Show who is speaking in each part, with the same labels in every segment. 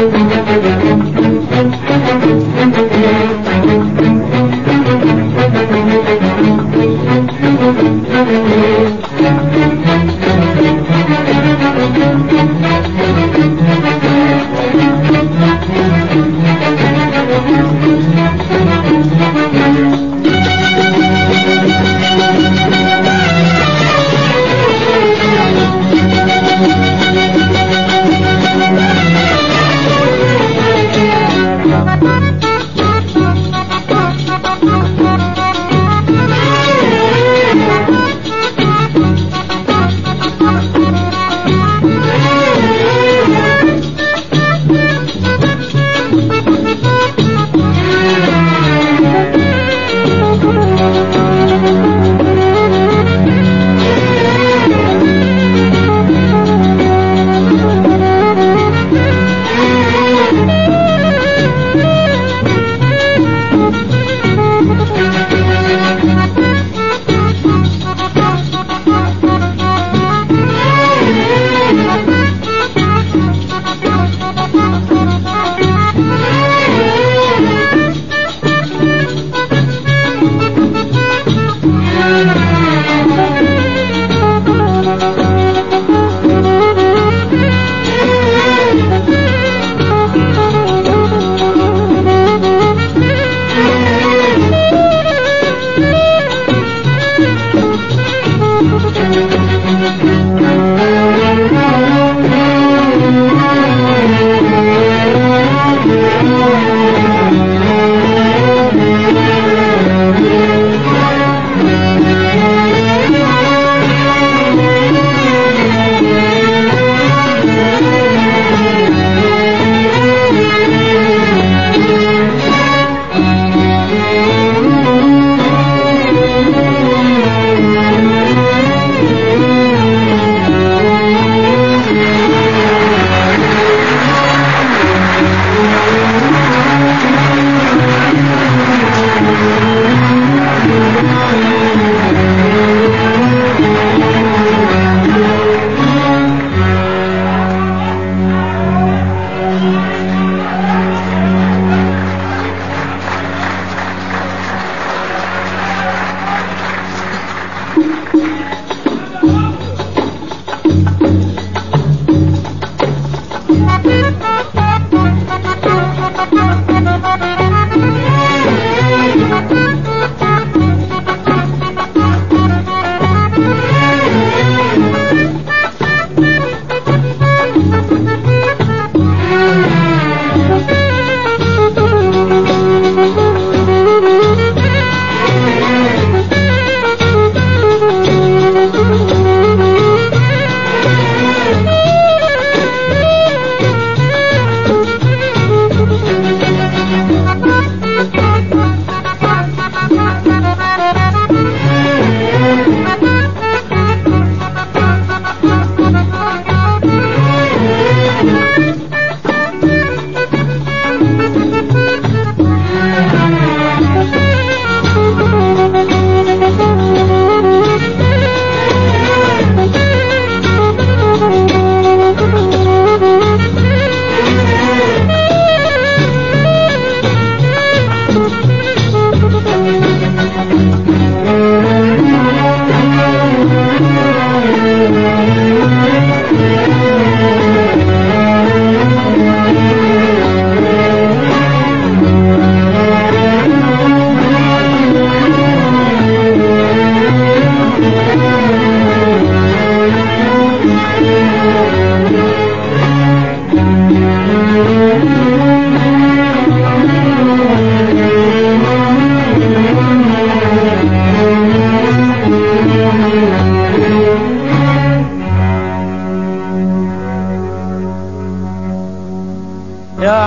Speaker 1: يا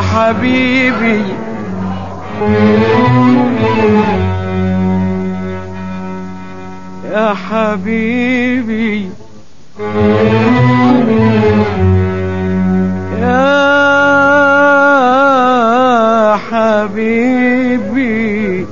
Speaker 1: حبيبي يا حبيبي يا حبيبي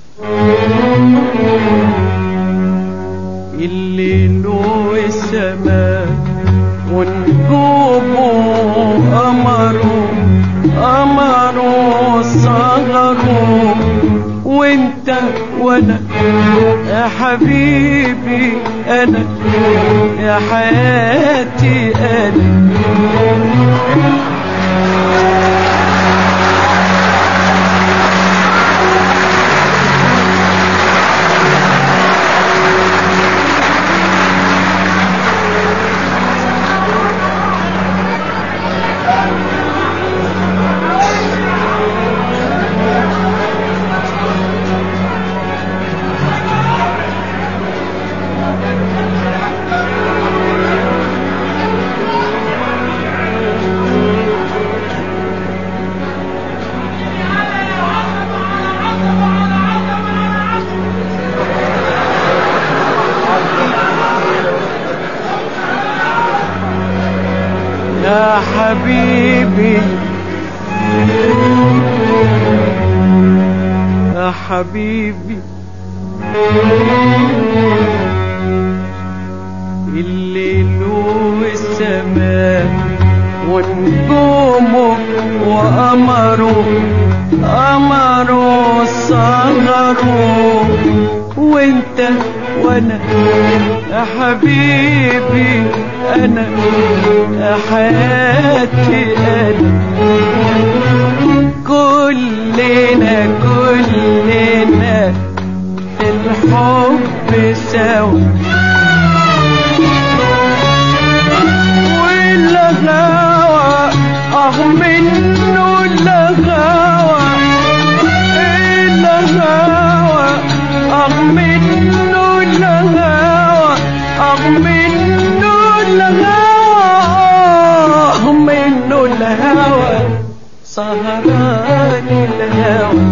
Speaker 1: الليل والسماء ونجومه قمره قمروا صغروا وانت وانا يا حبيبي انا يا حياتي انا يا حبيبي يا حبيبي الليل والسماء ونجومه وقمره قمره سهروا وانت وانا يا حبيبي انا يا حياتي انا كلنا كلنا في الحب سوا والهوى اه منه الهوى الهوى اه منه الهوى اه منه الهوى اه منه الهوى سهران الهوى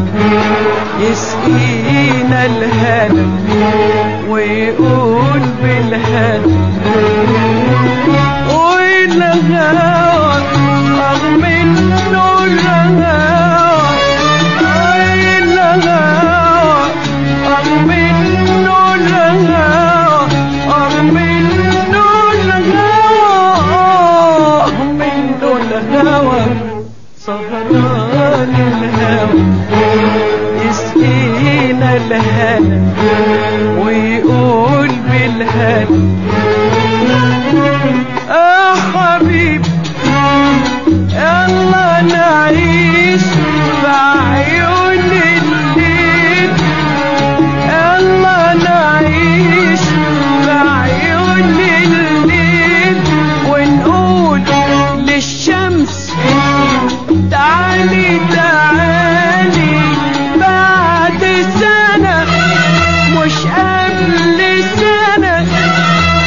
Speaker 1: يسقينا الهنا ويقول بالهنا والهوى رغم منه الهوى الهوى رغم منه الهوى رغم منه الهوى منه الهوى سهران الهوى يسقينا الهنا ويقول بالهنا يا حبيب يلا نعيش بعيون الليل يلا نعيش بعيون الليل ونقول للشمس تعالي تعالي بعد سنة مش قبل سنة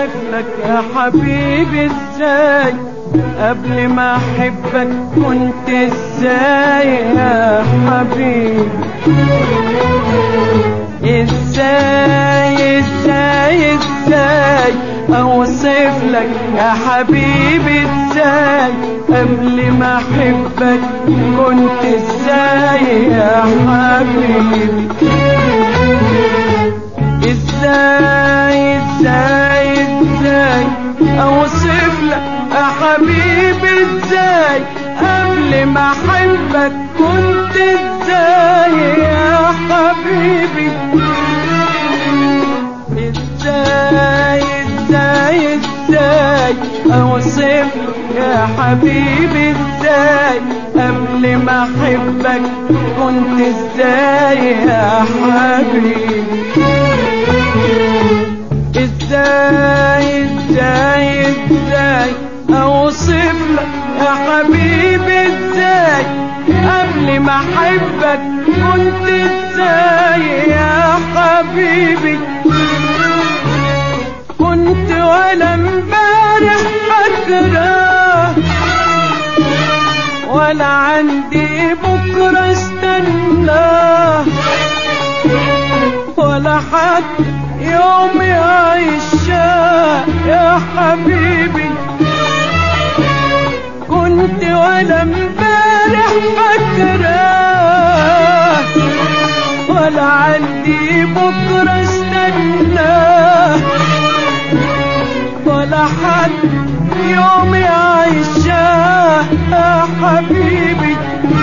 Speaker 1: اوصف لك يا حبيبي ازاي قبل ما احبك كنت ازاي يا حبيبي ازاي ازاي ازاي اوصف لك يا حبيبي ازاي قبل ما احبك كنت ازاي يا حبيبي ازاي ازاي ازاي اوصف لك يا حبيبي ازاي قبل ما احبك كنت ازاي يا حبيبي ازاي ازاي ازاي اوصف لك يا حبيبي ازاي قبل ما احبك كنت ازاي يا حبيبي ازاي ازاي ازاي اوصف لك يا حبيبي ازاي قبل ما احبك كنت ازاي يا حبيبي كنت ولا امبارح فاكره ولا عندي بكره استناه ولا حد يوم يعيش يا حبيبي كنت ولا امبارح فاكره ولا عندي بكره استناه ولا حد يوم يعيش يا حبيبي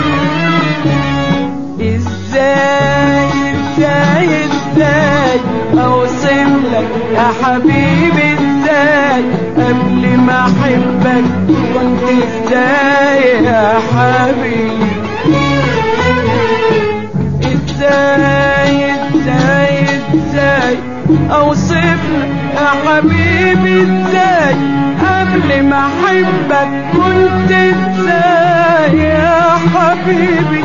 Speaker 1: ازاي ازاي ازاي اوصف لك يا حبيبي ازاي قبل ما احبك كنت ازاي يا حبيبي ازاي ازاي ازاي اوصف لك يا حبيبي ازاي قبل ما احبك كنت ازاي يا حبيبي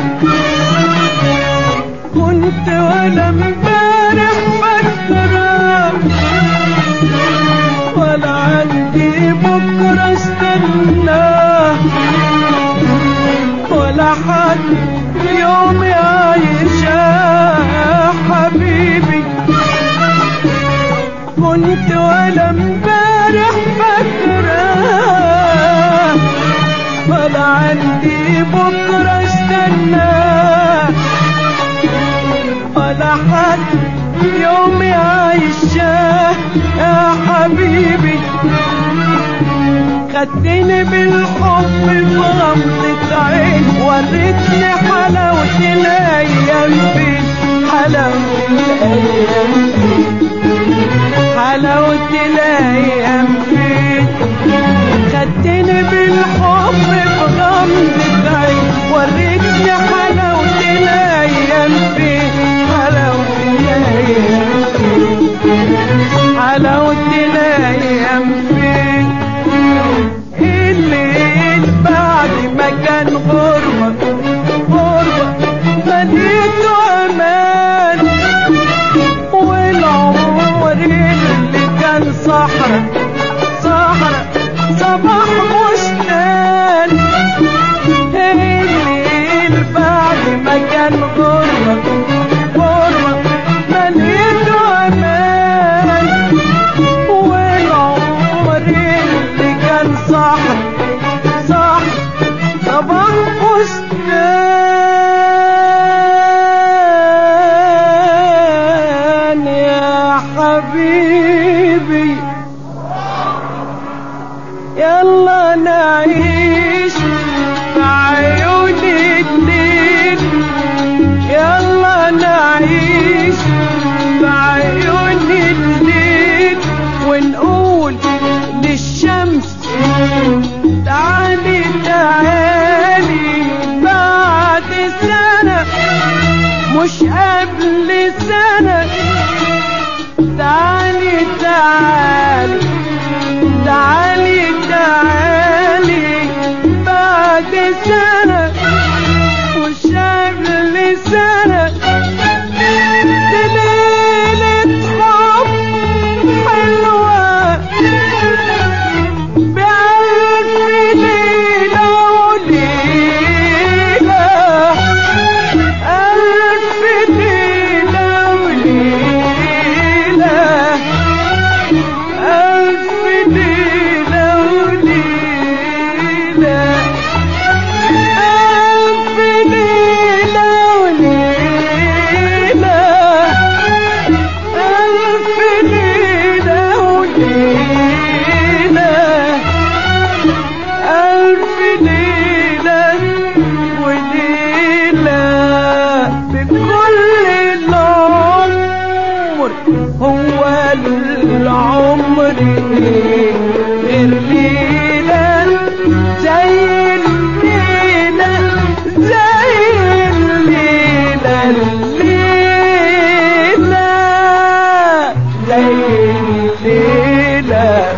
Speaker 1: كنت ولا امبارح فاكره ولا عندي بكره استناه ولا حد يوم يعيش يا حبيبي كنت ولا امبارح فاكره ولا عندي بكره استناه ولا حد يوم يعيش يا حبيبي خدتني بالحب في غمضة عين وريتني حلاوة الأيام فين حلاوة الأيام فين حلاوة الأيام فين خدتني بالحب في غمضة عين وريتني حلاوة الأيام فين حلاوة الأيام فين حلاوة الأيام فين الليل بعد ما كان غربة غربة مليته أمان والعمر اللي كان صحرا صحرا صباح بستان الليل بعد ما كان غربة غربة مليته أمان والعمر اللي كان صحرا صح صباح بستان يا حبيبي يلا نعيش في عيون الليل يلا نعيش في عيون الليل ونقول للشمس تعالي تعالي بعد سنة مش قبل سنة تعالي تعالي تعالي تعالي بعد سنة مش قبل سنة دي ليلة حب حلوة ليلة ألف ليلة وليلة بكل العمر هو العمر غير ليلة زي الليلة زي الليلة الليلة زي الليلة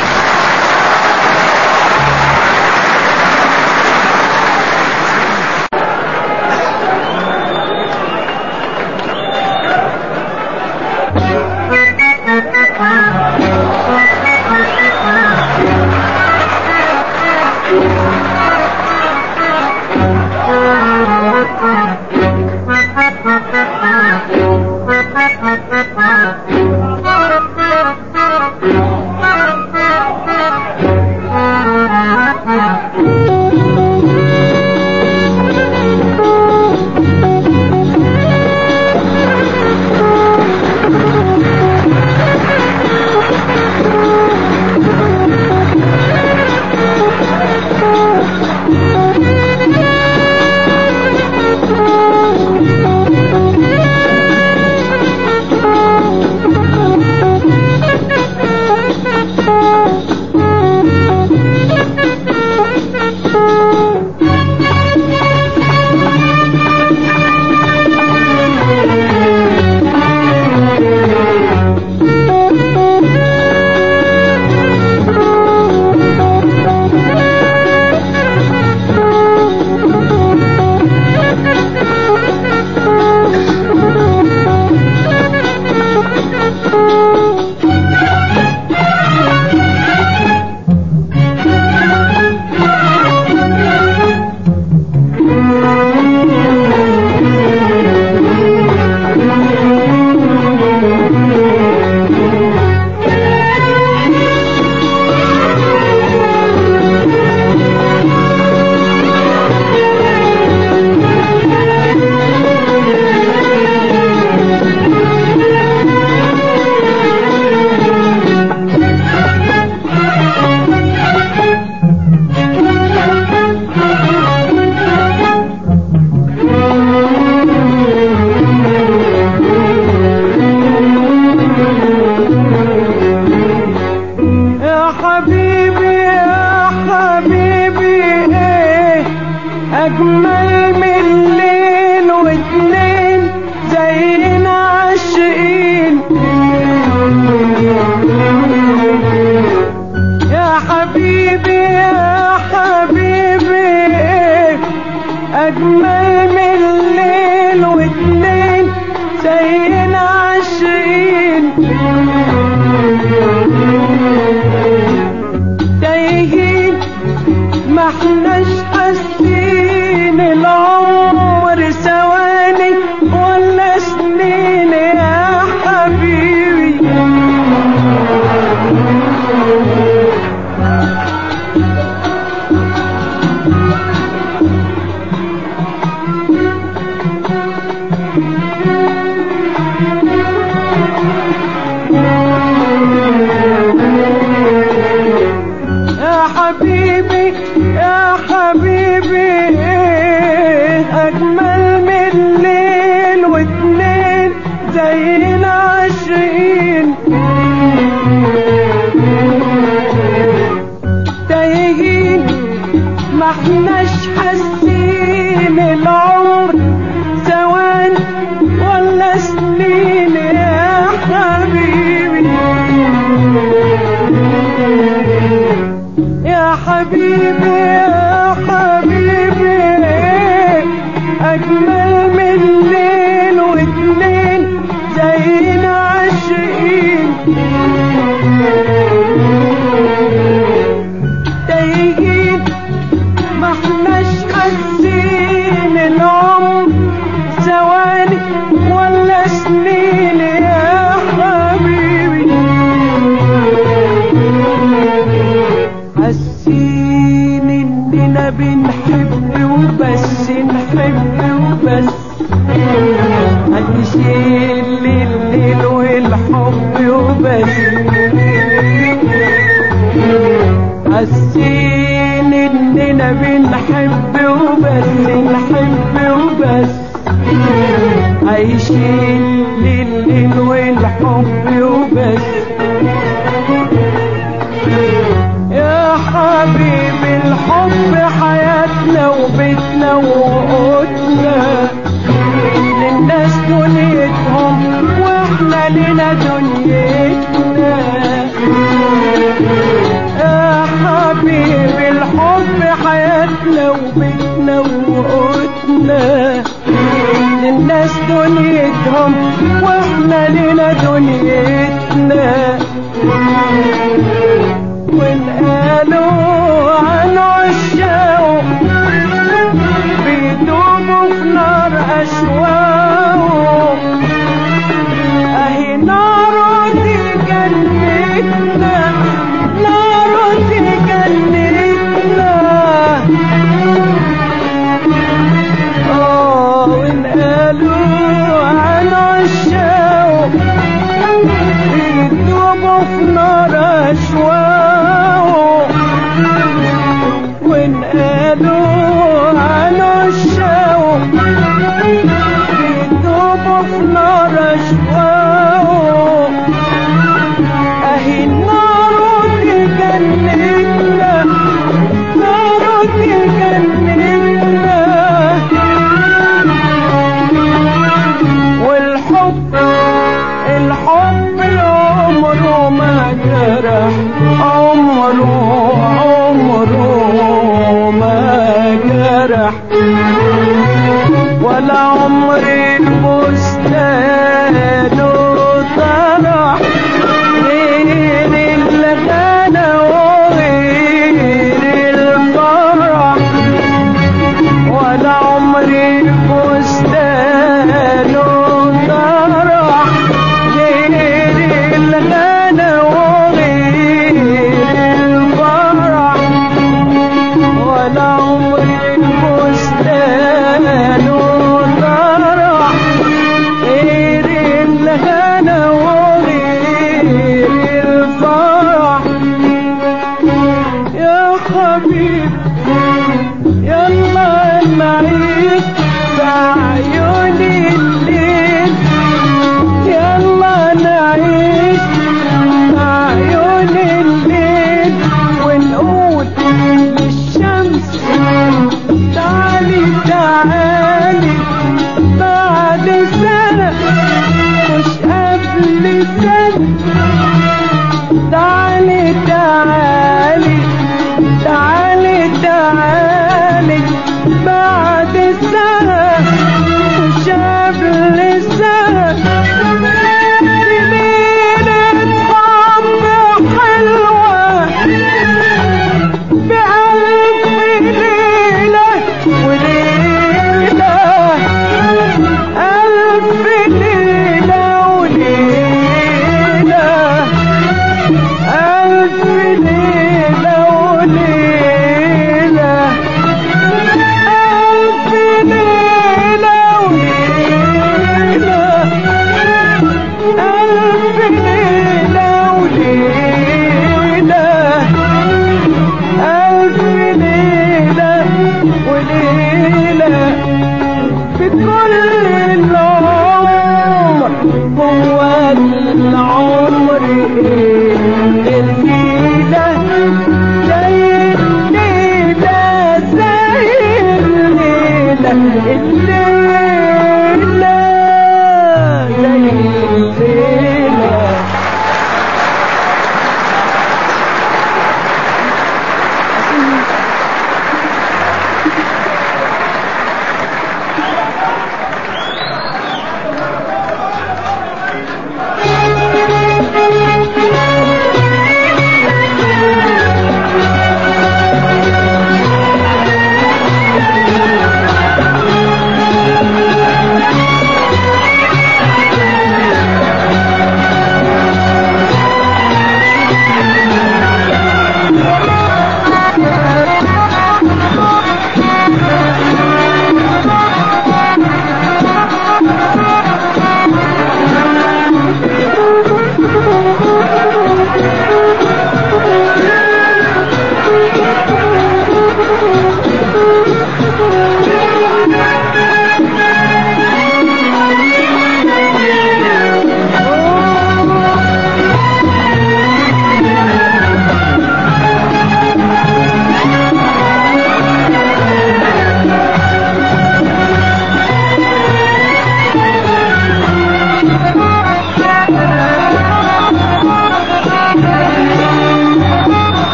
Speaker 1: يا حبيبي يا حبيبي ايه اجمل من ليل واتنين زينا عاشقين يا حبيبي يا حبيبي ايه اجمل من ليل واتنين زينا عاشقين تايهين ما احناش حاسين العمر ثواني ولا سنين يا حبيبي يا حبيبي يا حبيبي أجمل من ليل واتنين زينا عاشقين تايهين ما احناش حاسين العمر ثواني ولا سنين يا حبيبي يا حبيبي يا حبيبي أجمل من ليل واتنين زينا عاشقين تايهين ما احناش حاسين العمر ثواني ولا سنين يا حبيبي حاسين اننا بنحب وبس نحب وبس هنشيل الليل والحب وبس مننا بنحب وبس نحب وبس عايشين للليل والحب وبس يا حبيبي الحب حياتنا وبيتنا وقوتنا للناس دنيتهم واحنا لنا دنيتنا يا حبيبي الحب حياتنا وبيتنا وقوتنا للناس دنيتهم واحنا لنا دنيتنا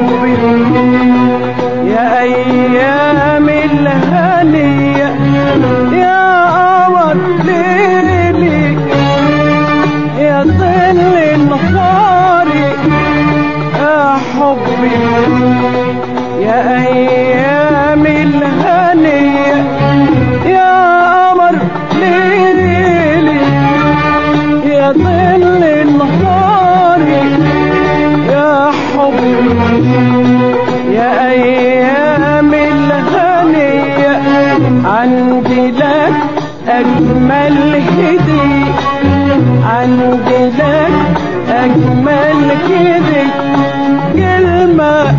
Speaker 1: حبي يا ايام الهنية يا قمر ليلي يا ظل نهاري يا حبي يا ايام الهنية يا قمر ليلي يا ظل نهاري يا حبي يا ايام الهنية عندي لك اجمل هدية عندي لك اجمل هدية كلمة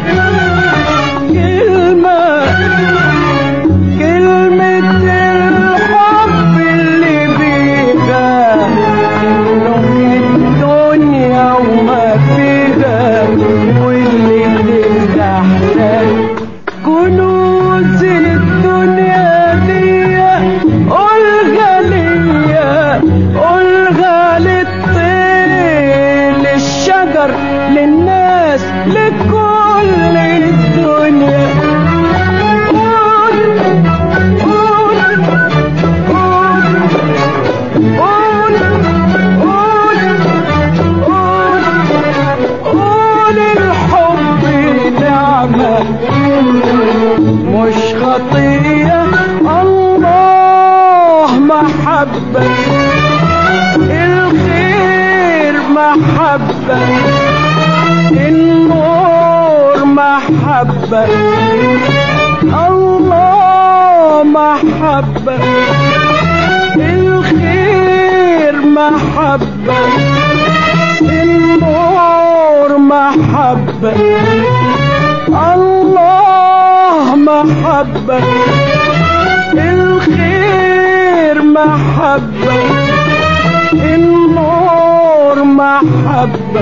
Speaker 1: كلمة كلمة الحب اللي بيها انه الدنيا وما فيها واللي تستحسن كنوز الدنيا دي قولها ليا قولها للطير للشجر للناس لكل الدنيا قول قول قول قول قول قول قول الحب نعمة مش خطية الله محبة الخير محبة النور محبة الله محبة الخير محبة النور محبة الله محبة الخير محبة النور محبة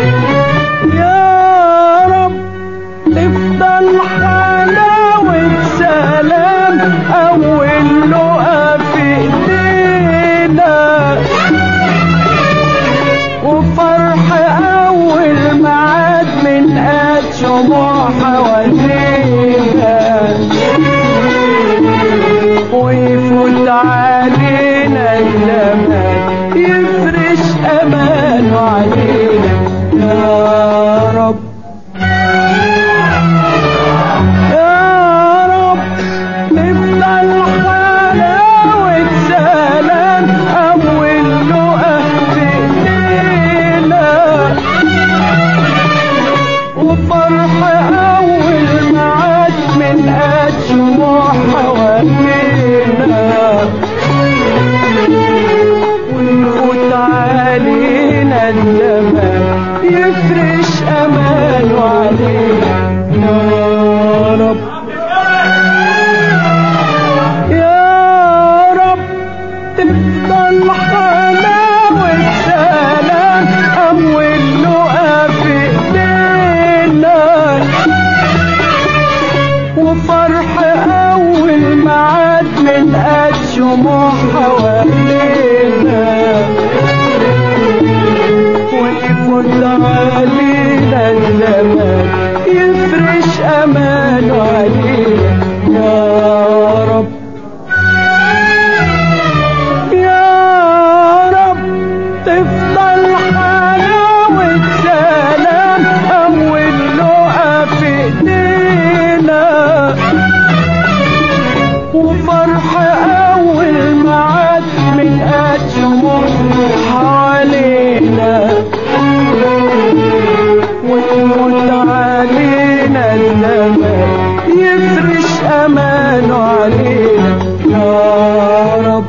Speaker 1: يا رب تفضل حلاوة سلام أول لقا في إيدينا وفرح أول معاد من قد شموع حوالينا ويفوت علينا الزمان يفرش أمانه علينا يا رب يا رب نفضل حلاوة سلام أول لقا في إيدينا وفرح أول معاد من قد شموع حوالينا ويفوت علينا الزمان يفرش أمانه علينا يا رب يا رب تفضل حلاوة سلام أول لقا في إيدينا وفرح أول معاد من قد شموع حوالينا ويفوت علينا الزمان يفرش أمانه علينا يا رب يا رب تفضل حلاوة سلام أول لقا في إيدينا وفرح أول معاد من قد شموع حوالينا ويموت علينا الزمان يفرش أمانه علينا يا رب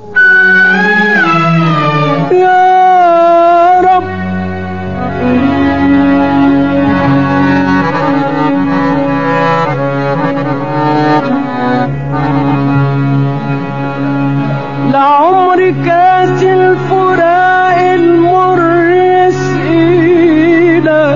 Speaker 1: يا رب لعمر كاس الفراق المر يسقينا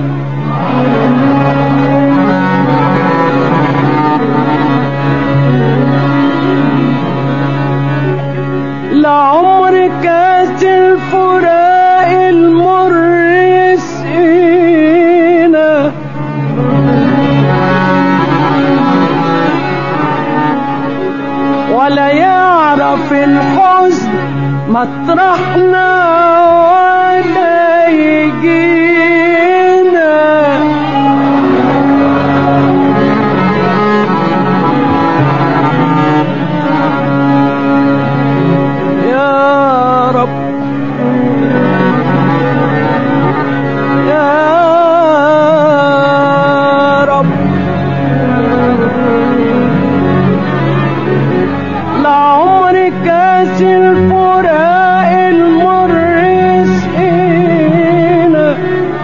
Speaker 1: يعرف الحزن مطرحنا ولا يجينا يا رب يا رب لعمر كاس الفراق المر سقينا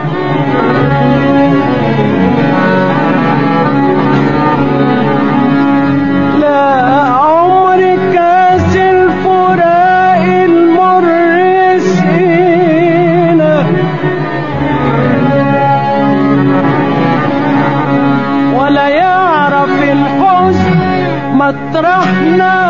Speaker 1: لا عمر كاس الفراق المر سقينا ولا يعرف الحزن مطرحنا